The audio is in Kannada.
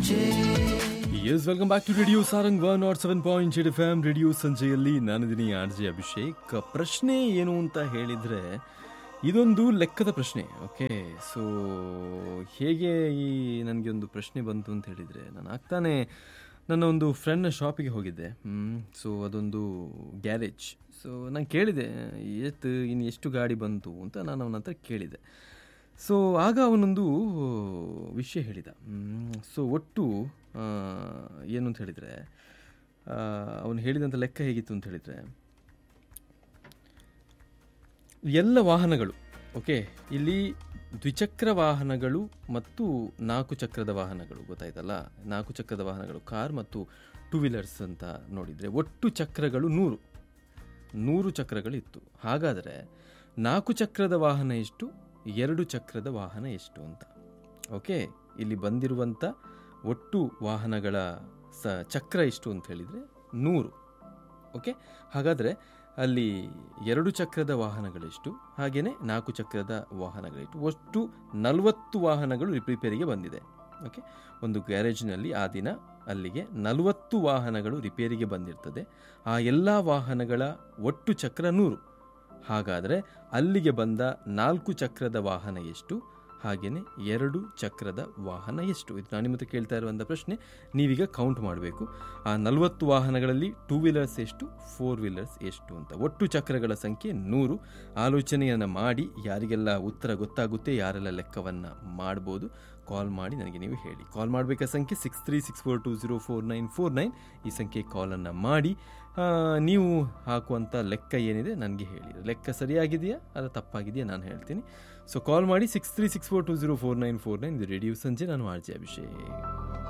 Abhishek S welcome back to radio Sarang one nought seven point eight F M radio ಸಂಜೆಯಲ್ಲಿ ನಾನಿದ್ದೀನಿ ಆರ್ ಜೆ ಅಭಿಷೇಕ್ ಪ್ರಶ್ನೆ ಏನು ಅಂತ ಹೇಳಿದರೆ ಇದೊಂದು ಲೆಕ್ಕದ ಪ್ರಶ್ನೆ ಓಕೆ ಸೊ ಹೇಗೆ ಈ ನನಗೆ ಒಂದು ಪ್ರಶ್ನೆ ಬಂತು ಅಂತ ಹೇಳಿದರೆ ನಾನು ಆಗ್ತಾನೆ ನನ್ನ ಒಂದು ಫ್ರೆಂಡ್ನ ಶಾಪಿಗೆ ಹೋಗಿದ್ದೆ ಸೊ ಅದೊಂದು ಗ್ಯಾರೇಜ್ ಸೊ ನಾನು ಕೇಳಿದೆ ಎಷ್ಟು ಇನ್ನು ಎಷ್ಟು ಗಾಡಿ ಬಂತು ಅಂತ ನಾನು ಅವನ ಹತ್ರ ಕೇಳಿದೆ ಸೊ ಆಗ ಅವನೊಂದು ವಿಷಯ ಹೇಳಿದ ಸೊ ಒಟ್ಟು ಆ, ಏನು ಅಂತ ಹೇಳಿದರೆ ಅವನು ಹೇಳಿದಂಥ ಲೆಕ್ಕ ಹೇಗಿತ್ತು ಅಂತ ಹೇಳಿದರೆ ಎಲ್ಲ ವಾಹನಗಳು ಓಕೆ ಇಲ್ಲಿ ದ್ವಿಚಕ್ರ ವಾಹನಗಳು ಮತ್ತು ನಾಲ್ಕು ಚಕ್ರದ ವಾಹನಗಳು ಗೊತ್ತಾಯ್ತಲ್ಲ ನಾಲ್ಕು ಚಕ್ರದ ವಾಹನಗಳು ಕಾರ್ ಮತ್ತು ಟೂ ವೀಲರ್ಸ್ ಅಂತ ನೋಡಿದರೆ ಒಟ್ಟು ಚಕ್ರಗಳು ನೂರು ನೂರು ಚಕ್ರಗಳಿತ್ತು ಹಾಗಾದರೆ ನಾಲ್ಕು ಚಕ್ರದ ವಾಹನ ಎಷ್ಟು ಎರಡು ಚಕ್ರದ ವಾಹನ ಎಷ್ಟು ಅಂತ ಓಕೆ ಇಲ್ಲಿ ಬಂದಿರುವಂಥ ಒಟ್ಟು ವಾಹನಗಳ ಸ ಚಕ್ರ ಎಷ್ಟು ಅಂತ ಹೇಳಿದರೆ ನೂರು ಓಕೆ ಹಾಗಾದರೆ ಅಲ್ಲಿ ಎರಡು ಚಕ್ರದ ವಾಹನಗಳೆಷ್ಟು ಹಾಗೆಯೇ ನಾಲ್ಕು ಚಕ್ರದ ವಾಹನಗಳೆಷ್ಟು ಒಟ್ಟು ನಲವತ್ತು ವಾಹನಗಳು ರಿಪೇರಿಗೆ ಬಂದಿದೆ ಓಕೆ ಒಂದು ಗ್ಯಾರೇಜ್ನಲ್ಲಿ ಆ ದಿನ ಅಲ್ಲಿಗೆ ನಲವತ್ತು ವಾಹನಗಳು ರಿಪೇರಿಗೆ ಬಂದಿರ್ತದೆ ಆ ಎಲ್ಲ ವಾಹನಗಳ ಒಟ್ಟು ಚಕ್ರ ನೂರು ಹಾಗಾದರೆ ಅಲ್ಲಿಗೆ ಬಂದ ನಾಲ್ಕು ಚಕ್ರದ ವಾಹನ ಎಷ್ಟು ಹಾಗೆಯೇ ಎರಡು ಚಕ್ರದ ವಾಹನ ಎಷ್ಟು ಇದು ನಾನು ನಿಮ್ಮ ಹತ್ರ ಕೇಳ್ತಾ ಇರುವಂಥ ಪ್ರಶ್ನೆ ನೀವೀಗ ಕೌಂಟ್ ಮಾಡಬೇಕು ಆ ನಲವತ್ತು ವಾಹನಗಳಲ್ಲಿ ಟೂ ವೀಲರ್ಸ್ ಎಷ್ಟು ಫೋರ್ ವೀಲರ್ಸ್ ಎಷ್ಟು ಅಂತ ಒಟ್ಟು ಚಕ್ರಗಳ ಸಂಖ್ಯೆ ನೂರು ಆಲೋಚನೆಯನ್ನು ಮಾಡಿ ಯಾರಿಗೆಲ್ಲ ಉತ್ತರ ಗೊತ್ತಾಗುತ್ತೆ ಯಾರೆಲ್ಲ ಲೆಕ್ಕವನ್ನು ಮಾಡ್ಬೋದು ಕಾಲ್ ಮಾಡಿ ನನಗೆ ನೀವು ಹೇಳಿ ಕಾಲ್ ಮಾಡಬೇಕಾ ಸಂಖ್ಯೆ six three six four two zero four nine four nine ಈ ಸಂಖ್ಯೆ ಕಾಲನ್ನು ಮಾಡಿ ಆ, ನೀವು ಹಾಕುವಂಥ ಲೆಕ್ಕ ಏನಿದೆ ನನಗೆ ಹೇಳಿ ಲೆಕ್ಕ ಸರಿಯಾಗಿದೆಯಾ ಅಲ್ಲ ತಪ್ಪಾಗಿದೆಯಾ ನಾನು ಹೇಳ್ತೀನಿ ಸೊ ಕಾಲ್ ಮಾಡಿ six three six four two zero four nine four nine ಇದು ರೇಡಿಯೋ ಸಂಜೆ ನಾನು ಆರ್ ಜೆ ಅಭಿಷೇಕ್